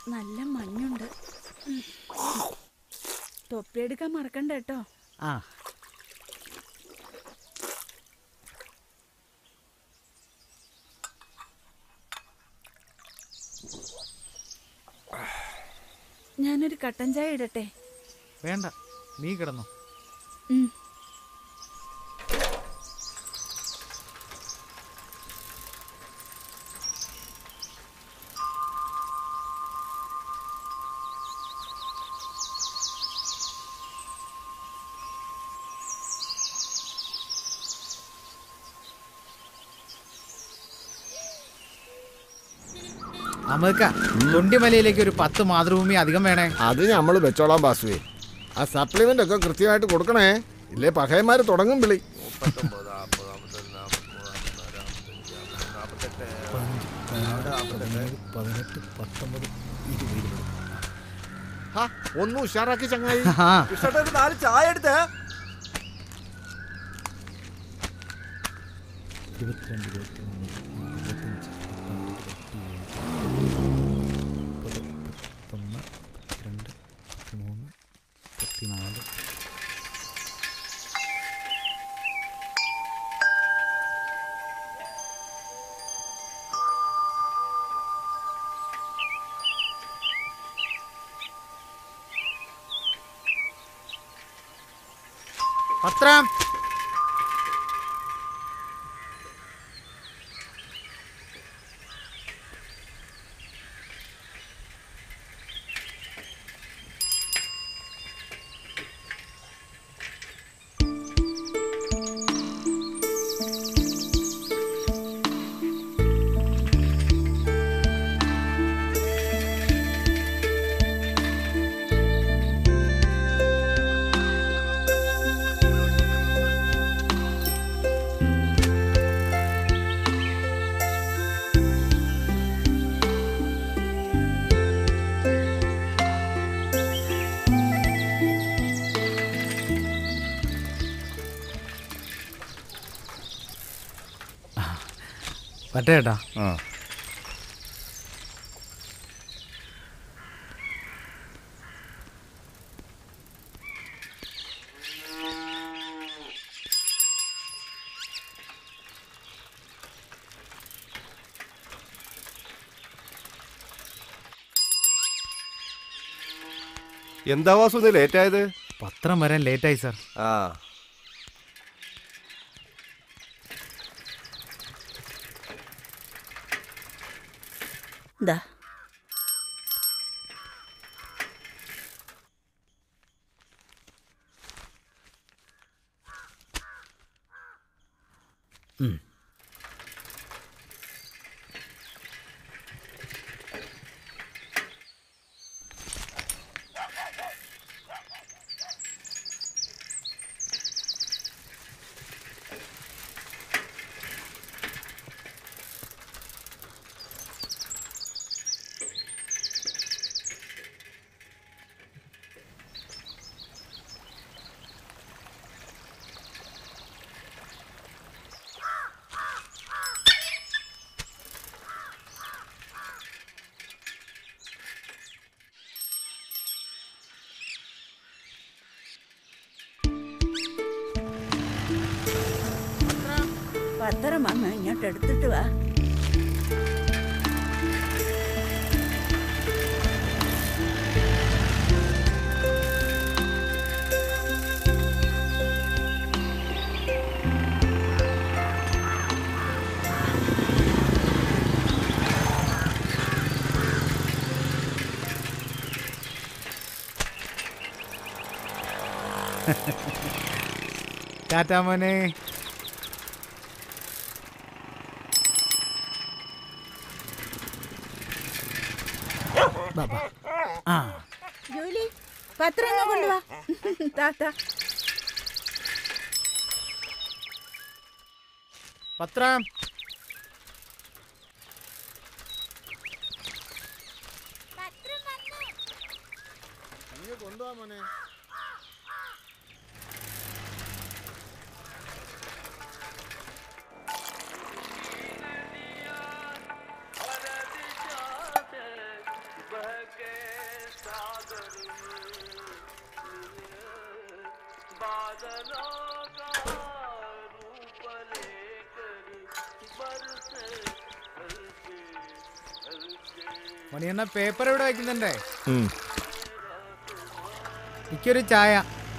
നല്ല മഞ്ഞുണ്ട് ഉം. തൊപ്പിയെടുക്കാൻ മറക്കണ്ട കേട്ടോ ആ ഞാനൊരു കട്ടൻ ചായ ഇടട്ടെ വേണ്ട നീ കിടന്നോ ഉം. അമൃക്ക തൊണ്ടിമലയിലേക്ക് ഒരു പത്ത് മാതൃഭൂമി അധികം വേണേ അത് നമ്മൾ വെച്ചോളാം ബാസുവേ ആ സപ്ലിമെന്റ് ഒക്കെ കൃത്യമായിട്ട് കൊടുക്കണേ ഇല്ലേ പകയന്മാര് തുടങ്ങും വിളി പതിനെട്ട് പത്തൊമ്പത് ഇരുപത് ഹാ, ഒന്നും ഉഷാറാക്കി ചങ്ങായി ആ കൃഷ്ണേട്ടാ ഒരു നാല് ചായ എടുത്തേ ഇരുപത്തിരണ്ട് ഇരുപത്തിമൂന്ന് ഇരുപത്തഞ്ച് മുപ്പത് മുപ്പത്തൊന്ന് മുപ്പത്തിരണ്ട് മുപ്പത്തിമൂന്ന് മുപ്പത്തിനാല് പത്രം പറ്റേട്ടാ എന്താ വാസു ഇത് ലേറ്റ് ആയത് പത്രം വരാൻ ലേറ്റായി സാർ ആ ദാ പത്രം വന്ന് ഇങ്ങോട്ട് എടുത്തിട്ട് വാ ടാറ്റാ മോനെ ബാബാ ആ ജോലി പത്രം ഇങ്ങ് കൊണ്ടുവാ താത്ത പത്രം കൊണ്ടുപോവാ മോനെ മണിയണ്ണ പേപ്പർ ഇവിടെ വെക്കുന്നുണ്ടേ എനിക്കൊരു ചായ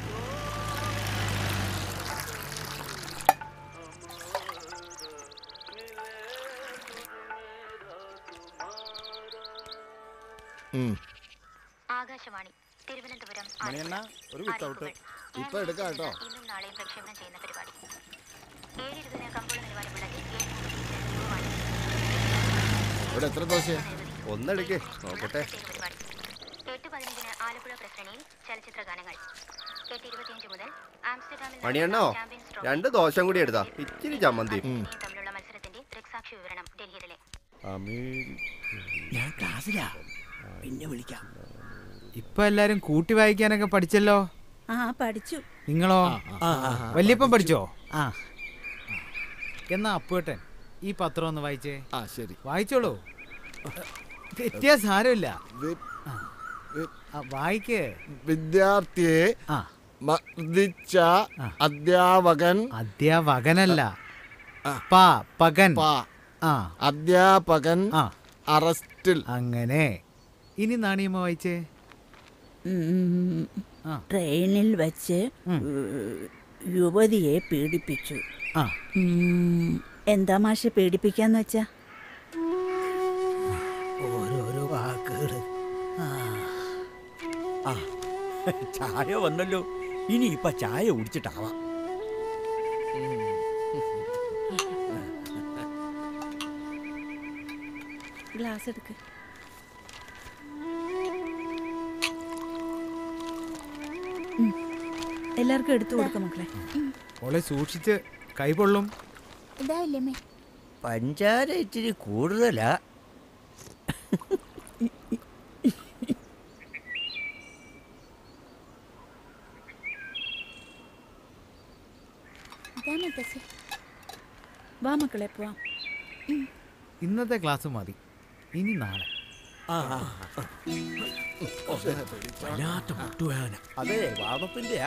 ഉം. ആകാശവാണി തിരുവനന്തപുരം മണിയണ്ണ ഒരു വിത്തൗട്ട് അറിയിപ്പുകൾ. ഇപ്പൊ എടുക്കാം കേട്ടോ. ഇന്നും നാളെയും പ്രക്ഷേപണം ചെയ്യുന്ന പരിപാടി ഏഴ് ഇരുപതിന് കമ്പോള നിലവാരമുള്ള KPI യുവവാണി. ഇവിടെ എത്ര ദോശയാ ഒന്നെടുക്കേ നോക്കട്ടെ പ്രത്യേക പരിപാടി. എട്ട് പതിനഞ്ചിന് ആലപ്പുഴ പ്രസരണിയിൽ ചലച്ചിത്ര ഗാനങ്ങൾ എട്ട് ഇരുപത്തിയഞ്ച് മുതൽ ആംസ്റ്റർഡാമിൽ മണിയണ്ണോ നടക്കുന്ന ചാമ്പ്യൻസ് ട്രോഫി രണ്ട് ദോശം കൂടി എടുത്താ ഇച്ചിരി ചമ്മന്തി ഇന്ത്യയും തമ്മിലുള്ള മത്സരത്തിന്റെ ദൃക്സാക്ഷി വിവരണം ഡൽഹിയിലെ ഞാൻ ക്ലാസ്സിലാ പിന്നെ വിളിക്കാം ഇപ്പൊ എല്ലാരും കൂട്ടി വായിക്കാനൊക്കെ പഠിച്ചല്ലോ ആ പഠിച്ചു നിങ്ങളോ ആ ആ വല്യപ്പൻ പഠിച്ചോ ആ എന്നാ അപ്പുവേട്ടൻ ഈ പത്രം ഒന്ന് വായിച്ചേ ആ ശരി വായിച്ചോളൂ തെറ്റിയാ സാരമില്ല വി- വി- ആ, വായിക്ക് വിദ്യാർത്ഥിയെ ആ മർദ്ദിച്ച ആ. അധ്യാപകൻ അധ്യാപകനല്ല ആ. പാ പകൻ പ- ആ അധ്യാപകൻ ആ അറസ്റ്റിൽ അങ്ങനെ ഇനി നാണിയമ്മ വായിച്ചേ ഉം. ആ. ട്രെയിനിൽ വെച്ച് ഉം. യുവതിയെ പീഡിപ്പിച്ചു ആ ഉം. എന്താ മാഷെ പീഡിപ്പിക്കാന്ന് വെച്ചാ ഓരോരോ വാക്കുകൾ ആ ചായ വന്നല്ലോ ഇനി ഇപ്പൊ ചായ കുടിച്ചിട്ടാവാം ഗ്ലാസ് എടുക്ക് ഉം. എല്ലാവർക്കും എടുത്തു കൊടുക്കാം മക്കളെ ഓളെ സൂക്ഷിച്ച് കൈ പൊള്ളും പഞ്ചാര ഇച്ചിരി കൂടുതലാ വാ മക്കളെ പോവാം ഇന്നത്തെ ക്ലാസ് മതി ഇനി നാളെ ആ ആ, ആ. വല്ലാത്ത മുട്ടുവേദന അതെ വാദത്തിന്റെ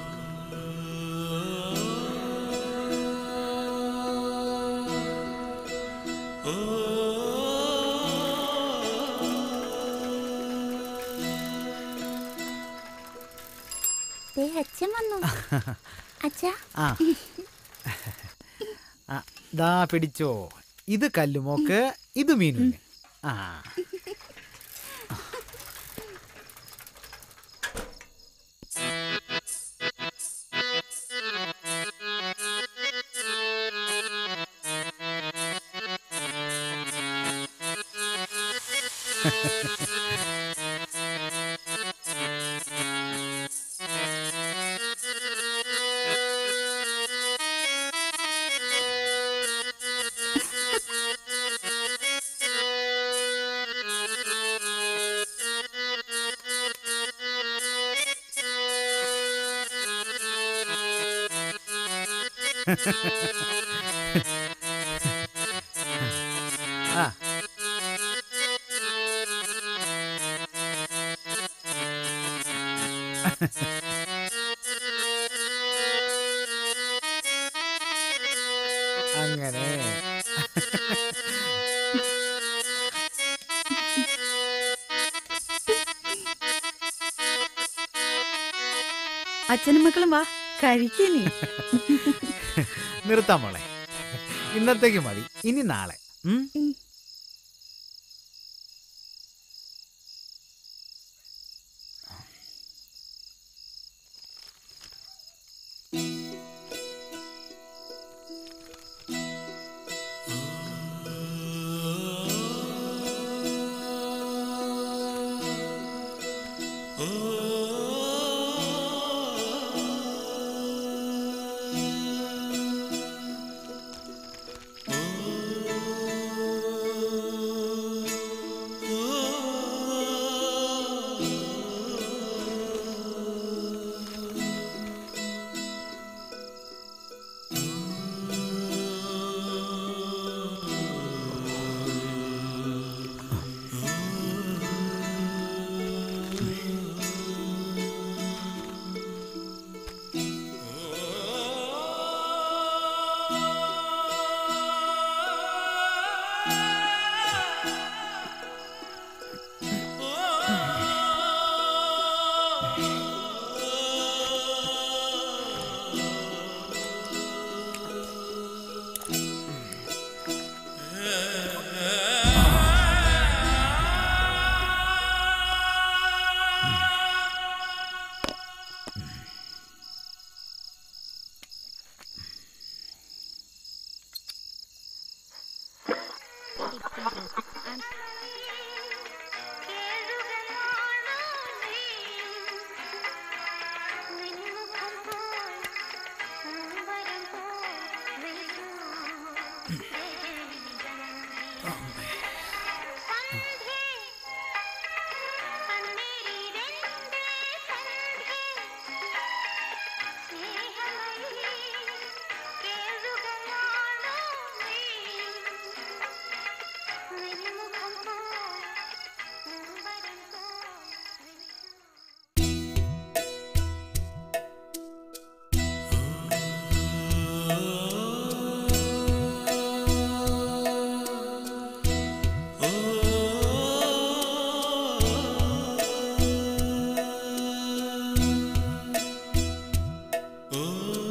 അച്ഛൻ വന്നു അച്ഛാ ആ ആ, ദാ പിടിച്ചോ ഇത് കല്ലുമോക്ക് ഇത് മീനുന് ആ ആ അങ്ങനെ അച്ഛനും മക്കളും വാ കഴിക്കണേ നിർത്താം മോളെ ഇന്നത്തേക്ക് മതി ഇനി നാളെ ഉം? ആ